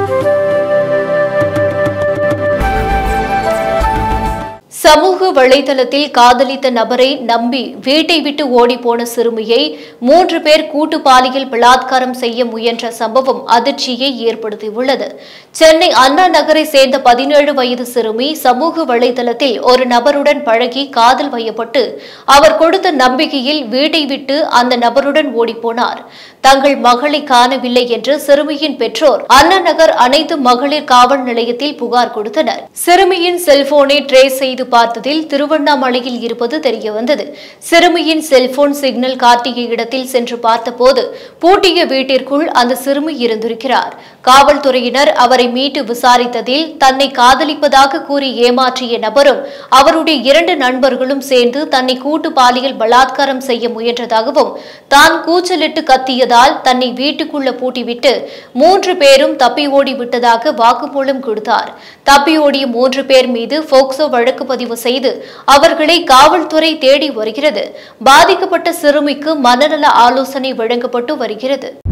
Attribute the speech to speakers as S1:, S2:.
S1: சமூக வலைதளத்தில் காதலித்த நபரை நம்பி வீட்டை விட்டு ஓடிப்போன சிறுமியை மூன்று பேர் கூட்டு பாலியல் பலாத்காரம் செய்ய முயன்ற சம்பவம் அதிர்ச்சியை ஏற்படுத்தியுள்ளது சென்னை அண்ணா நகரை சேர்ந்த பதினேழு வயது சிறுமி சமூக வலைதளத்தில் ஒரு நபருடன் பழகி காதல் வயப்பட்டு அவர் கொடுத்த நம்பிக்கையில் வீட்டை விட்டு அந்த நபருடன் ஓடிப்போனார் தங்கள் மகளை காணவில்லை என்று சிறுமியின் பெற்றோர் அண்ணா நகர் அனைத்து மகளிர் காவல் நிலையத்தில் புகார் கொடுத்தனர் சிறுமியின் செல்போனை ட்ரேஸ் செய்து பார்த்ததில் திருவண்ணாமலையில் இருப்பது தெரியவந்தது சிறுமியின் செல்போன் சிக்னல் காட்டிய இடத்தில் சென்று பார்த்தபோது பூட்டிய வீட்டிற்குள் அந்த சிறுமி இருந்திருக்கிறார் காவல்துறையினர் அவரை மீட்டு விசாரித்ததில் தன்னை காதலிப்பதாக கூறி ஏமாற்றிய நபரும் அவருடைய இரண்டு நண்பர்களும் சேர்ந்து தன்னை கூட்டு பாலியல் பலாத்காரம் செய்ய முயன்றதாகவும் தான் கூச்சலிட்டு கத்தியதால் தன்னை வீட்டுக்குள்ள பூட்டிவிட்டு மூன்று பேரும் தப்பி ஓடி விட்டதாக வாக்குமூலம் கொடுத்தார் தப்பி ஓடிய மூன்று பேர் மீது போக்சோ வழக்கு பதிவு செய்து அவர்களை காவல்துறை தேடி வருகிறது பாதிக்கப்பட்ட சிறுமிக்கு மனநல ஆலோசனை வழங்கப்பட்டு வருகிறது